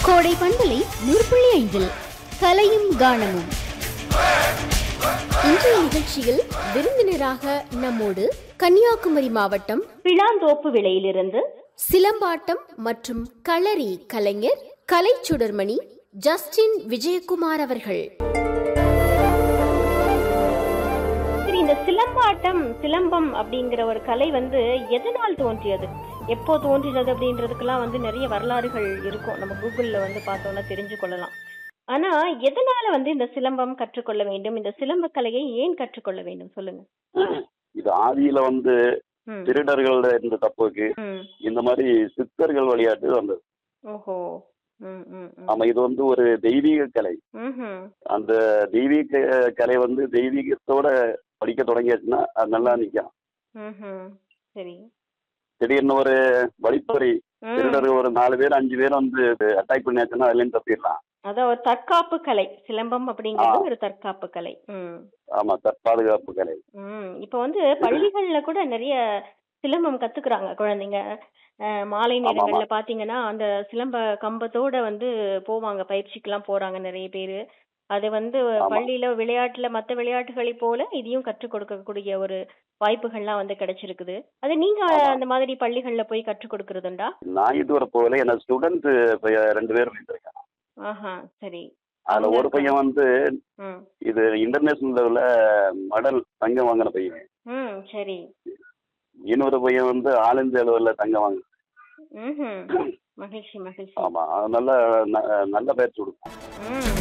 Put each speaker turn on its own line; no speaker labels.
கோடை பண்பலை நூறு புள்ளி ஐந்தில் கலையும் கானமும் இன்றைய நிகழ்ச்சியில் விருந்தினராக நம்மோடு கன்னியாகுமரி மாவட்டம் பிளாந்தோப்பு விலையிலிருந்து சிலம்பாட்டம் மற்றும் களரி கலைஞர் கலைச்சுடர்மணி ஜஸ்டின் விஜயகுமார் அவர்கள்
சரி இந்த சிலம்பாட்டம் சிலம்பம் அப்படிங்கிற ஒரு கலை வந்து எதனால் தோன்றியது எப்போ தோன்றினது அப்படின்றதுக்கெல்லாம் வந்து நிறைய வரலாறுகள் இருக்கும் நம்ம கூகுள்ல வந்து பார்த்தோம்னா தெரிஞ்சு கொள்ளலாம் ஆனா எதனால வந்து இந்த சிலம்பம் கற்றுக்கொள்ள வேண்டும் இந்த சிலம்ப கலையை ஏன் கற்றுக்கொள்ள வேண்டும் சொல்லுங்க
இது ஆதியில வந்து
ம்,
திருடர்கள் இந்த தப்புக்கு
ம்,
இந்த மாதிரி சித்தர்கள் விளையாட்டு வந்தது
ஓஹோ ம், ம், ம்.
ஆமா இது வந்து ஒரு தெய்வீக கலை
ம்ஹும்.
அந்த தெய்வீக கலை வந்து தெய்வீகத்தோட படிக்க தொடங்கியாச்சுன்னா அது நல்லா நிக்கும்
ம்ஹும். சரி
திடீர்னு ஒரு வழிப்பறி
ம்.
திருடர்கள் ஒரு நாலு பேர் அஞ்சு பேர் வந்து அட்டாக் பண்ணியாச்சுன்னா அதுலயும் தப்பிடலாம்
அதான் ஒரு தற்காப்பு கலை சிலம்பம் அப்படிங்கிறது
ஆ.
ஒரு தற்காப்பு கலை ம்
ஆமா தற்பாதுகாப்பு கலை
ம் இப்போ வந்து பள்ளிகள்ல கூட நிறைய சிலம்பம் கத்துக்கிறாங்க குழந்தைங்க அஹ் மாலை
ஆமா,
நேரங்கள்ல பாத்தீங்கன்னா அந்த சிலம்ப கம்பத்தோட வந்து போவாங்க பயிற்சிக்கெல்லாம் போறாங்க நிறைய பேரு அது வந்து
ஆமா.
பள்ளியில விளையாட்டுல மத்த விளையாட்டுகளை போல இதையும் கற்றுக் கொடுக்கக்கூடிய ஒரு வாய்ப்புகள்லாம் வந்து கிடைச்சிருக்குது அது நீங்க
ஆமா.
அந்த மாதிரி பள்ளிகள்ல போய் கற்றுக் கொடுக்கறதுண்டா
நான் இதுவரை போகல என்ன ஸ்டூடெண்ட் ரெண்டு பேர் இருக்காங்க
ஆஹா சரி
அதுல
அவங்க
ஒரு பையன் வந்து
ம்
இது இன்டர்நேஷனல் லெவல்ல மெடல் தங்கம் வாங்கின பையன்
ம் சரி
இன்னொரு பையன் வந்து ஆல் இந்தியா லெவல்ல தங்கம் வாங்க
ம் மகிழ்ச்சி மகிழ்ச்சி
ஆமா அது நல்ல ந- நல்ல பயிற்சி கொடுக்கும்
ம்